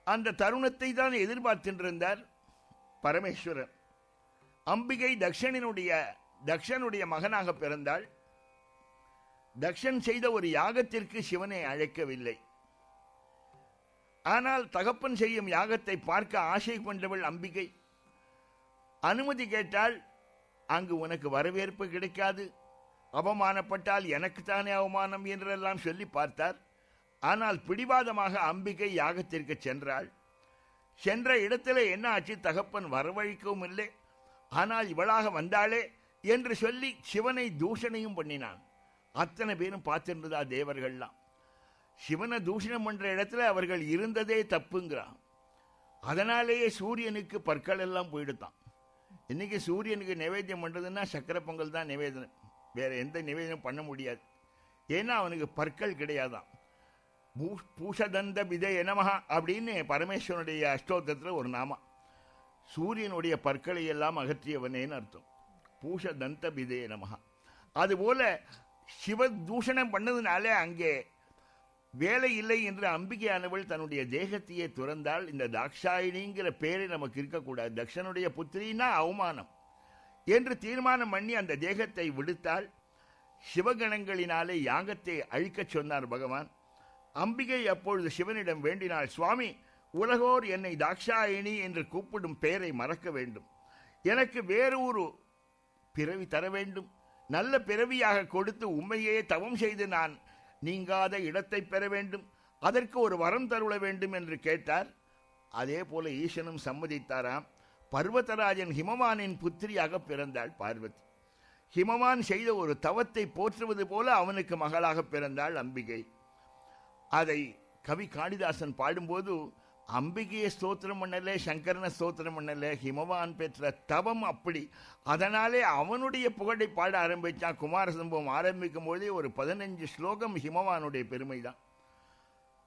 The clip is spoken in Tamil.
அந்த தருணத்தை தான் எதிர்பார்த்திருந்தார் பரமேஸ்வரன் அம்பிகை தக்ஷனினுடைய தக்ஷனுடைய மகனாக பிறந்தாள் தக்ஷன் செய்த ஒரு யாகத்திற்கு சிவனை அழைக்கவில்லை ஆனால் தகப்பன் செய்யும் யாகத்தை பார்க்க ஆசை கொண்டவள் அம்பிகை அனுமதி கேட்டால் அங்கு உனக்கு வரவேற்பு கிடைக்காது அவமானப்பட்டால் எனக்குத்தானே அவமானம் என்றெல்லாம் சொல்லி பார்த்தார் ஆனால் பிடிவாதமாக அம்பிகை யாகத்திற்கு சென்றாள் சென்ற இடத்துல என்ன ஆச்சு தகப்பன் வரவழைக்கவும் இல்லை ஆனால் இவளாக வந்தாளே என்று சொல்லி சிவனை தூஷணையும் பண்ணினான் அத்தனை பேரும் பார்த்திருந்ததா தேவர்கள்லாம் சிவனை தூஷணம் பண்ற இடத்துல அவர்கள் இருந்ததே தப்புங்கிறான் அதனாலேயே சூரியனுக்கு பற்கள் எல்லாம் போயிடுத்தான் இன்னைக்கு சூரியனுக்கு நிவேத்தியம் பண்றதுன்னா சக்கரை பொங்கல் தான் நிவேதனம் வேற எந்த நிவேதனம் பண்ண முடியாது ஏன்னா அவனுக்கு பற்கள் கிடையாதான் பூ- பூஷதந்த விதை நமஹா அப்படின்னு பரமேஸ்வரனுடைய அஷ்டோத்தத்தில் ஒரு நாமா சூரியனுடைய பற்களை எல்லாம் அகற்றியவனேன்னு அர்த்தம் பூஷதந்த விதே நமஹா அதுபோல சிவ தூஷணம் பண்ணதுனாலே அங்கே வேலை இல்லை என்று அம்பிகையானவள் தன்னுடைய தேகத்தையே துறந்தால் இந்த தாக்ஷாயினிங்கிற பேரை நமக்கு இருக்கக்கூடாது தக்ஷனுடைய புத்திரின்னா அவமானம் என்று தீர்மானம் பண்ணி அந்த தேகத்தை விடுத்தால் சிவகணங்களினாலே யாகத்தை அழிக்கச் சொன்னார் பகவான் அம்பிகை அப்பொழுது சிவனிடம் வேண்டினாள் சுவாமி உலகோர் என்னை தாக்ஷாயினி என்று கூப்பிடும் பெயரை மறக்க வேண்டும் எனக்கு வேறு ஒரு பிறவி தர வேண்டும் நல்ல பிறவியாக கொடுத்து உண்மையே தவம் செய்து நான் நீங்காத இடத்தை பெற வேண்டும் அதற்கு ஒரு வரம் தருள வேண்டும் என்று கேட்டார் அதே போல ஈசனும் சம்மதித்தாராம் பர்வதராஜன் ஹிமவானின் புத்திரியாக பிறந்தாள் பார்வதி ஹிமவான் செய்த ஒரு தவத்தை போற்றுவது போல அவனுக்கு மகளாக பிறந்தாள் அம்பிகை அதை கவி காளிதாசன் பாடும்போது அம்பிகையை ஸ்தோத்திரம் பண்ணல சங்கரனை ஸ்தோத்திரம் பண்ணல ஹிமவான் பெற்ற தவம் அப்படி அதனாலே அவனுடைய புகழை பாட ஆரம்பித்தான் குமார சம்பவம் ஆரம்பிக்கும் போதே ஒரு பதினஞ்சு ஸ்லோகம் ஹிமவானுடைய பெருமை தான்